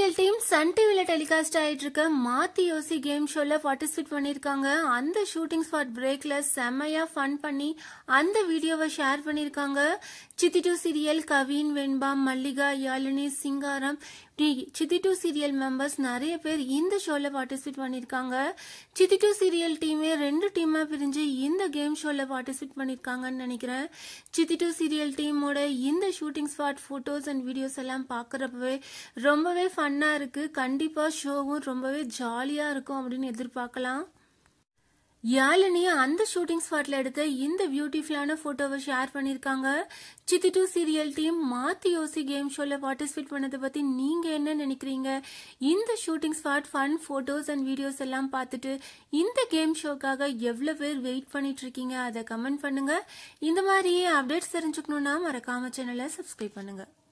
serial team Sun டிவில telecast ஆயிட்டு இருக்க மாத்தி யோசி கேம் ஷோல பார்ட்டிசிபேட் பண்ணிருக்காங்க அந்த ஷூட்டிங் ஸ்பாட் பிரேக்ல செம்மையா ஃபன் பண்ணி அந்த வீடியோவை ஷேர் பண்ணிருக்காங்க சித்தி டூ சீரியல் கவின் வெண்பா மல்லிகா யாழினி சிங்காரம் இப்படி சித்தி டூ சீரியல் மெம்பர்ஸ் நிறைய பேர் இந்த ஷோல பார்ட்டிசிபேட் பண்ணிருக்காங்க சித்தி டூ சீரியல் டீமே ரெண்டு டீமா பிரிஞ்சு இந்த கேம் ஷோல பார்ட்டிசிபேட் பண்ணிருக்காங்கன்னு நினைக்கிறேன் சித்தி டூ சீரியல் டீமோட இந்த shooting spot photos and videos எல்லாம் பார்க்கறப்பவே ரொம்பவே ஃபன்னா இருக்கு கண்டிப்பா ஷோவும் ரொம்பவே ஜாலியா இருக்கும் அப்படின்னு எதிர்பார்க்கலாம் யாழினி அந்த ஷூட்டிங் ஸ்பாட்ல எடுத்த இந்த பியூட்டிஃபுல்லான போட்டோவை ஷேர் பண்ணிருக்காங்க சித்தி டூ சீரியல் டீம் மாத்தி யோசி கேம் ஷோல பார்ட்டிசிபேட் பண்ணதை பத்தி நீங்க என்ன நினைக்கிறீங்க இந்த shooting spot fun photos and videos எல்லாம் பார்த்துட்டு இந்த கேம் ஷோக்காக எவ்வளவு பேர் வெயிட் பண்ணிட்டு இருக்கீங்க அதை கமெண்ட் பண்ணுங்க இந்த மாதிரி அப்டேட்ஸ் தெரிஞ்சுக்கணும்னா மறக்காம சேனலை சப்ஸ்கிரைப் பண்ணுங்க